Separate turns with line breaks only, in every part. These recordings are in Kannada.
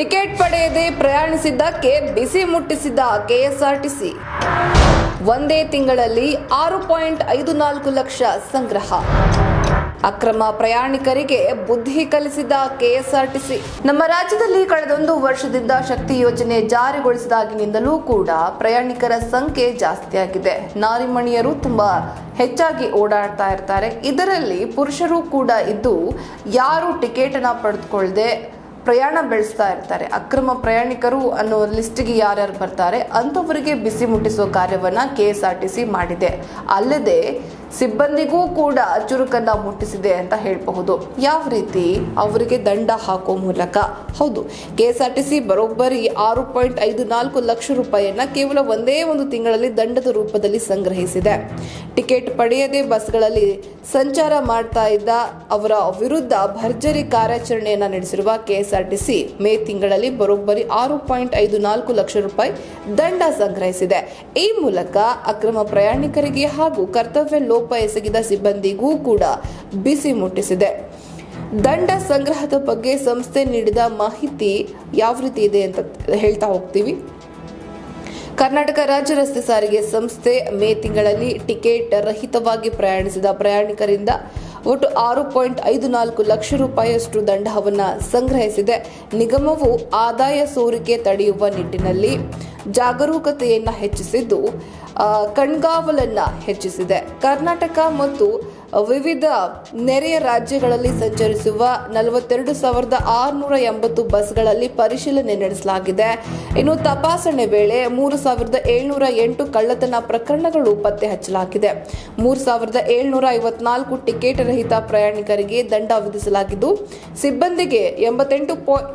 ಟಿಕೆಟ್ ಪಡೆಯದೆ ಪ್ರಯಾಣಿಸಿದ್ದಕ್ಕೆ ಬಿಸಿ ಮುಟ್ಟಿಸಿದ ಕೆಎಸ್ಆರ್ಟಿಸಿ ಒಂದೇ ತಿಂಗಳಲ್ಲಿ ಆರು ಪಾಯಿಂಟ್ ಐದು ನಾಲ್ಕು ಲಕ್ಷ ಸಂಗ್ರಹ ಅಕ್ರಮ ಪ್ರಯಾಣಿಕರಿಗೆ ಬುದ್ಧಿ ಕಲಿಸಿದ ಕೆಎಸ್ಆರ್ಟಿಸಿ ನಮ್ಮ ರಾಜ್ಯದಲ್ಲಿ ಕಳೆದೊಂದು ವರ್ಷದಿಂದ ಶಕ್ತಿ ಯೋಜನೆ ಜಾರಿಗೊಳಿಸಿದಾಗಿನಿಂದಲೂ ಕೂಡ ಪ್ರಯಾಣಿಕರ ಸಂಖ್ಯೆ ಜಾಸ್ತಿಯಾಗಿದೆ ನಾರಿಮಣಿಯರು ತುಂಬಾ ಹೆಚ್ಚಾಗಿ ಓಡಾಡ್ತಾ ಇರ್ತಾರೆ ಇದರಲ್ಲಿ ಪುರುಷರು ಕೂಡ ಇದ್ದು ಯಾರು ಟಿಕೆಟ್ ಅನ್ನ ಪಡೆದುಕೊಳ್ಳದೆ ಪ್ರಯಾಣ ಬೆಳೆಸ್ತಾ ಇರ್ತಾರೆ ಅಕ್ರಮ ಪ್ರಯಾಣಿಕರು ಅನ್ನೋ ಲಿಸ್ಟ್ಗೆ ಯಾರ್ಯಾರು ಬರ್ತಾರೆ ಅಂಥವರಿಗೆ ಬಿಸಿ ಮುಟ್ಟಿಸುವ ಕಾರ್ಯವನ್ನ ಕೆಎಸ್ಆರ್ಟಿಸಿ ಮಾಡಿದೆ ಅಲ್ಲದೆ ಸಿಬ್ಬಂದಿಗೂ ಕೂಡ ಚುರುಕನ್ನ ಮುಟ್ಟಿಸಿದೆ ಅಂತ ಹೇಳಬಹುದು ಯಾವ ರೀತಿ ಅವರಿಗೆ ದಂಡ ಹಾಕೋ ಮೂಲಕ ಹೌದು ಕೆಎಸ್ಆರ್ಟಿಸಿ ಬರೋಬ್ಬರಿ ಆರು ಪಾಯಿಂಟ್ ಐದು ನಾಲ್ಕು ಲಕ್ಷ ರೂಪಾಯಿಯನ್ನ ಕೇವಲ ಒಂದೇ ಒಂದು ತಿಂಗಳಲ್ಲಿ ದಂಡದ ರೂಪದಲ್ಲಿ ಸಂಗ್ರಹಿಸಿದೆ ಟಿಕೆಟ್ ಪಡೆಯದೆ ಬಸ್ಗಳಲ್ಲಿ ಸಂಚಾರ ಮಾಡ್ತಾ ಇದ್ದ ಅವರ ವಿರುದ್ಧ ಭರ್ಜರಿ ಕಾರ್ಯಾಚರಣೆಯನ್ನ ನಡೆಸಿರುವ ಕೆಎಸ್ಆರ್ಟಿಸಿ ಮೇ ತಿಂಗಳಲ್ಲಿ ಬರೋಬ್ಬರಿ ಆರು ಪಾಯಿಂಟ್ ಐದು ನಾಲ್ಕು ಲಕ್ಷ ರೂಪಾಯಿ ದಂಡ ಸಂಗ್ರಹಿಸಿದೆ ಈ ಮೂಲಕ ಅಕ್ರಮ ಪ್ರಯಾಣಿಕರಿಗೆ ಹಾಗೂ ಕರ್ತವ್ಯ ಲೋಪ ಎಸಗಿದ ಸಿಬ್ಬಂದಿಗೂ ಕೂಡ ಬಿಸಿ ಮುಟ್ಟಿಸಿದೆ ದಂಡ ಸಂಗ್ರಹದ ಬಗ್ಗೆ ಸಂಸ್ಥೆ ನೀಡಿದ ಮಾಹಿತಿ ಯಾವ ರೀತಿ ಇದೆ ಅಂತ ಹೇಳ್ತಾ ಹೋಗ್ತೀವಿ ಕರ್ನಾಟಕ ರಾಜ್ಯ ರಸ್ತೆ ಸಾರಿಗೆ ಸಂಸ್ಥೆ ಮೇ ತಿಂಗಳಲ್ಲಿ ಟಿಕೆಟ್ ರಹಿತವಾಗಿ ಪ್ರಯಾಣಿಸಿದ ಪ್ರಯಾಣಿಕರಿಂದ ಒಟ್ಟು ಆರು ಪಾಯಿಂಟ್ ಐದು ನಾಲ್ಕು ಲಕ್ಷ ರೂಪಾಯಿಯಷ್ಟು ದಂಡವನ್ನು ಸಂಗ್ರಹಿಸಿದೆ ನಿಗಮವು ಆದಾಯ ಸೋರಿಕೆ ತಡೆಯುವ ನಿಟ್ಟಿನಲ್ಲಿ ಜಾಗರೂಕತೆಯನ್ನ ಹೆಚ್ಚಿಸಿದ್ದು ಆ, ಕಣ್ಗಾವಲನ್ನ ಹೆಚ್ಚಿಸಿದೆ ಕರ್ನಾಟಕ ಮತ್ತು ವಿವಿಧ ನೆರೆಯ ರಾಜ್ಯಗಳಲ್ಲಿ ಸಂಚರಿಸುವ ನಲವತ್ತೆರಡು ಸಾವಿರದ ಆರುನೂರ ಎಂಬತ್ತು ಬಸ್ಗಳಲ್ಲಿ ಪರಿಶೀಲನೆ ನಡೆಸಲಾಗಿದೆ ಇನ್ನು ತಪಾಸಣೆ ವೇಳೆ ಮೂರು ಸಾವಿರದ ಏಳ್ನೂರ ಎಂಟು ಕಳ್ಳತನ ಪ್ರಕರಣಗಳು ಪತ್ತೆ ಹಚ್ಚಲಾಗಿದೆ ಮೂರು ಸಾವಿರದ ಏಳ್ನೂರ ಐವತ್ನಾಲ್ಕು ಟಿಕೆಟ್ ರಹಿತ ಪ್ರಯಾಣಿಕರಿಗೆ ದಂಡ ವಿಧಿಸಲಾಗಿದ್ದು ಸಿಬ್ಬಂದಿಗೆ ಎಂಬತ್ತೆಂಟು ಪಾಯಿಂಟ್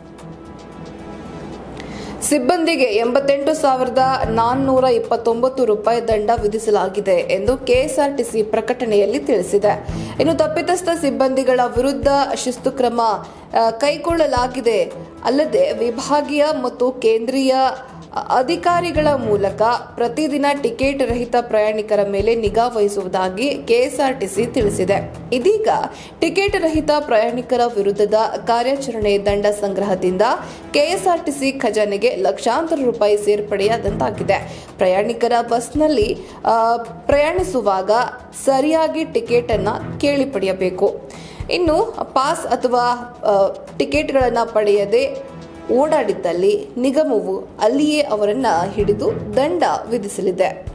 ಸಿಬ್ಬಂದಿಗೆ ಎಂಬತ್ತೆಂಟು ಸಾವಿರದ ನಾನ್ನೂರ ಇಪ್ಪತ್ತೊಂಬತ್ತು ರೂಪಾಯಿ ದಂಡ ವಿಧಿಸಲಾಗಿದೆ ಎಂದು ಕೆಎಸ್ಆರ್ಟಿಸಿ ಪ್ರಕಟಣೆಯಲ್ಲಿ ತಿಳಿಸಿದೆ ಇನ್ನು ತಪ್ಪಿತಸ್ಥ ಸಿಬ್ಬಂದಿಗಳ ವಿರುದ್ಧ ಶಿಸ್ತು ಕ್ರಮ ಆ, ಕೈಗೊಳ್ಳಲಾಗಿದೆ ಅಲ್ಲದೆ ವಿಭಾಗೀಯ ಮತ್ತು ಕೇಂದ್ರೀಯ ಅಧಿಕಾರಿಗಳ ಮೂಲಕ ಪ್ರತಿದಿನ ಟಿಕೆಟ್ ರಹಿತ ಪ್ರಯಾಣಿಕರ ಮೇಲೆ ನಿಗಾ ವಹಿಸುವುದಾಗಿ ಕೆಎಸ್ಆರ್ಟಿಸಿ ತಿಳಿಸಿದೆ ಇದೀಗ ಟಿಕೆಟ್ ರಹಿತ ಪ್ರಯಾಣಿಕರ ವಿರುದ್ಧದ ಕಾರ್ಯಾಚರಣೆ ದಂಡ ಸಂಗ್ರಹದಿಂದ ಕೆಎಸ್ಆರ್ಟಿಸಿ ಖಜಾನೆಗೆ ಲಕ್ಷಾಂತರ ರೂಪಾಯಿ ಸೇರ್ಪಡೆಯಾದಂತಾಗಿದೆ ಪ್ರಯಾಣಿಕರ ಬಸ್ನಲ್ಲಿ ಆ, ಪ್ರಯಾಣಿಸುವಾಗ ಸರಿಯಾಗಿ ಟಿಕೆಟ್ ಅನ್ನ ಕೇಳಿ ಪಡೆಯಬೇಕು ಇನ್ನು ಪಾಸ್ ಅಥವಾ ಆ, ಟಿಕೆಟ್ಗಳನ್ನು ಪಡೆಯದೆ ಓಡಾಡಿದ್ದಲ್ಲಿ ನಿಗಮವು ಅಲ್ಲಿಯೇ ಅವರನ್ನ ಹಿಡಿದು ದಂಡ ವಿಧಿಸಲಿದೆ